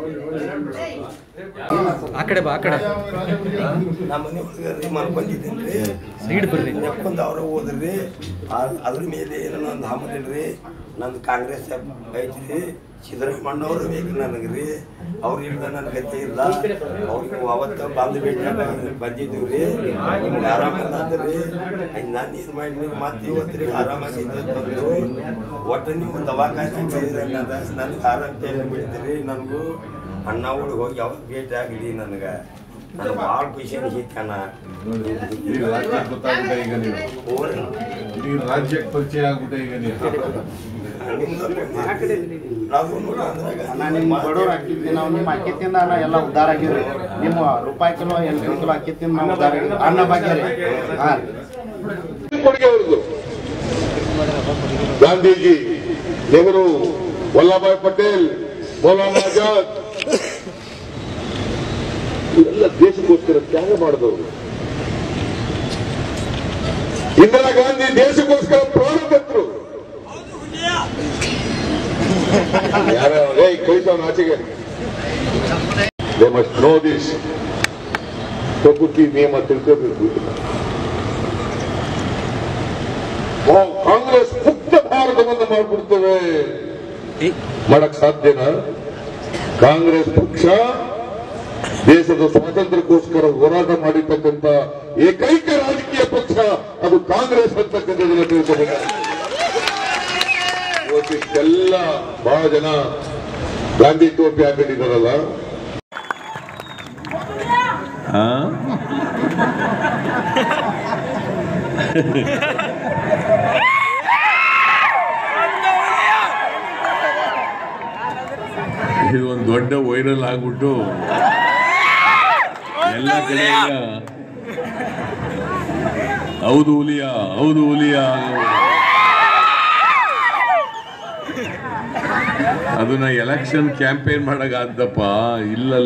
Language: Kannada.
ಆ ಕಡೆ ಬಾ ಆ ಕಡೆ ನಮ್ಮ ಮನೆ ಹುಡುಗರು ಮಲ್ಕೊಂಡಿದ್ದೀನಿ ರೀ ಸೈಡ್ ಬರ್ರಿ ನೆಕ್ಕೊಂದು ಅವ್ರ ಹೋದ್ರಿ ಆ- ಅದ್ರ ಮೇಲೆ ಏನೋ ಒಂದು ಹಮ್ಮದಿಲ್ರಿ ನಂದು ಕಾಂಗ್ರೆಸ್ ಐತ್ರಿ ಸಿದ್ದರಾಮಣ್ಣವ್ರು ಬೇಕು ನನಗೆ ರೀ ಅವ್ರು ಇಲ್ದ ನನ್ನ ಗತಿ ಇಲ್ಲ ಅವ್ರಿಗೆ ಅವತ್ತು ಬಂದು ಭೇಟಿಯಾಗ ಬಂದಿದ್ದೀವಿ ರೀ ನಿಮ್ಗೆ ಆರಾಮಲ್ಲ ಅಂದ್ರಿ ನಾನು ಏನು ಮಾಡಿ ಮತ್ತೆ ಇವತ್ತು ರೀ ಆರಾಮಾಗಿದ್ದು ಬಂದು ಒಟ್ಟು ನೀವು ದವಾಖಾನೆ ನನಗೆ ಆರಾಮ ಟೈಮ್ ಬಿಡ್ತೀರಿ ನನಗೂ ಅಣ್ಣ ಹುಡುಗ ಹೋಗಿ ಯಾವಾಗ ಭೇಟಿ ಆಗಲಿ ನನಗೆ ನನಗೆ ಭಾಳ ಖುಷಿ ಅನಿಸಿತ್ತಣ್ಣ ಈ ರಾಜ್ಯಕ್ಕೆ ಗೊತ್ತಾಗುತ್ತೆ ಈಗ ನೀವು ಈ ರಾಜ್ಯಕ್ಕೆ ಪರಿಚಯ ಆಗ್ಬಿಟ್ಟೆ ಈಗ ನೀವು ಅಣ್ಣ ನಿಮ್ಮ ಬಡವ್ರು ಅಕ್ಕಿ ನಾವು ನಿಮ್ಮ ಅಕ್ಕಿ ತಿಂದ ಅಣ್ಣ ಎಲ್ಲ ಉದ್ಧಾರ ಆಗಿದ್ರಿ ನಿಮ್ಮ ರೂಪಾಯಿ ಕಿಲೋ ಎಂಟು ಕಿಲೋ ಅಕ್ಕಿ ತಿಂದು ನಾವು ಉದ್ಧಾರ ಆಗಿದ್ರಿ ಅನ್ನ ಭಾಗ್ಯ ರೀ ಹಾಂ ಕೊಡುಗೆ ಅವ್ರದ್ದು ಗಾಂಧೀಜಿ ನೆಹರು ವಲ್ಲಭಾಯ್ ಪಟೇಲ್ ಮೌಲಾನಾ ಆಜಾದ್ ಇವೆಲ್ಲ ದೇಶಕ್ಕೋಸ್ಕರ ತ್ಯಾಗ ಮಾಡಿದವರು ಇಂದಿರಾ ಗಾಂಧಿ ದೇಶಕ್ಕೋಸ್ಕರ ಪ್ರಾಣ ತೆತ್ತರು ಯಾರ ಏ ಕಳಿಸೋನು ಆಚೆಗೆ ದೇ ಮಸ್ಟ್ ನೋ ದಿಸ್ ಪ್ರಕೃತಿ ನಿಯಮ ತಿಳ್ಕೋಬೇಕು ನಾವು ಕಾಂಗ್ರೆಸ್ ಮುಕ್ತ ಭಾರತವನ್ನು ಮಾಡಿಬಿಡ್ತೇವೆ ಮಾಡಕ್ ಸಾಧ್ಯನಾ ಕಾಂಗ್ರೆಸ್ ಪಕ್ಷ ದೇಶದ ಸ್ವಾತಂತ್ರ್ಯಕ್ಕೋಸ್ಕರ ಹೋರಾಟ ಮಾಡಿರ್ತಕ್ಕಂಥ ಏಕೈಕ ರಾಜಕೀಯ ಪಕ್ಷ ಅದು ಕಾಂಗ್ರೆಸ್ ಅಂತಕ್ಕಂಥದ್ದನ್ನ ತಿಳ್ಕೋಬೇಕು ಇವತ್ತಿಷ್ಟೆಲ್ಲ ಬಹಳ ಜನ ಗಾಂಧಿ ಟೋಪಿ ಹಾಕೊಂಡಿದ್ದಾರಲ್ಲ ಇದು ಒಂದು ದೊಡ್ಡ ವೈರಲ್ ಆಗ್ಬಿಟ್ಟು ಎಲ್ಲ ಕಡೆ ಈಗ ಹೌದು ಹುಲಿಯ ಹೌದು ಹುಲಿಯ ಅದನ್ನ ಎಲೆಕ್ಷನ್ ಕ್ಯಾಂಪೇನ್ ಮಾಡಕ್ ಆದ್ದಪ್ಪ ಇಲ್ಲ